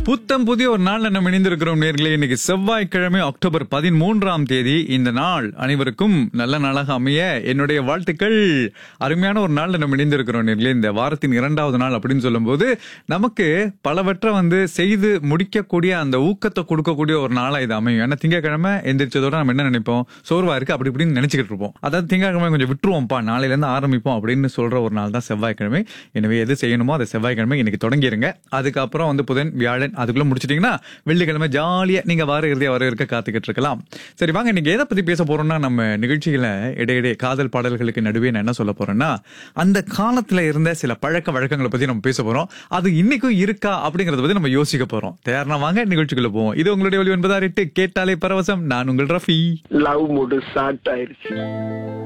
புத்தம் புதிய ஒரு நாள்ல நம்ம இணைந்திருக்கிறோம் நேர்களே இன்னைக்கு செவ்வாய்க்கிழமை அக்டோபர் பதிமூன்றாம் தேதி இந்த நாள் அனைவருக்கும் நல்ல நாளாக அமைய என்னுடைய வாழ்த்துக்கள் அருமையான ஒரு நாள்ல நம்ம இணைந்திருக்கிறோம் நேர்களே இந்த வாரத்தின் இரண்டாவது நாள் அப்படின்னு சொல்லும்போது நமக்கு பலவற்றை வந்து செய்து முடிக்கக்கூடிய அந்த ஊக்கத்தை கொடுக்கக்கூடிய ஒரு நாளா இது அமையும் ஏன்னா திங்கக்கிழமை எந்திரிச்சதோட நம்ம என்ன நினைப்போம் சோர்வா இருக்கு அப்படி இப்படின்னு நினைச்சுக்கிட்டு இருப்போம் அதாவது திங்கக்கிழமை கொஞ்சம் விட்டுருவோம்ப்பா நாளையில இருந்து ஆரம்பிப்போம் அப்படின்னு சொல்ற ஒரு நாள் தான் செவ்வாய்க்கிழமை எனவே எது செய்யணுமோ அதை செவ்வாய்க்கிழமை இன்னைக்கு தொடங்கிருங்க அதுக்கப்புறம் வந்து புதன் வியாழன் அதுக்குள்ள முடிச்சிட்டீங்கன்னா வெள்ளிக்கிழமை ஜாலியா நீங்க வார இறுதியா வர இருக்க காத்துக்கிட்டு இருக்கலாம் சரி வாங்க நீங்க எதை பத்தி பேச போறோம்னா நம்ம நிகழ்ச்சியில இடையிடையே காதல் பாடல்களுக்கு நடுவே நான் என்ன சொல்ல போறேன்னா அந்த காலத்துல இருந்த சில பழக்க வழக்கங்களை பத்தி நம்ம பேச போறோம் அது இன்னைக்கும் இருக்கா அப்படிங்கறத பத்தி நம்ம யோசிக்க போறோம் தயாரணா வாங்க நிகழ்ச்சிக்குள்ள போவோம் இது உங்களுடைய ஒளி ஒன்பதாறு எட்டு கேட்டாலே பரவசம் நான் உங்கள் ரஃபி லவ் மூடு ஸ்டார்ட் ஆயிருச்சு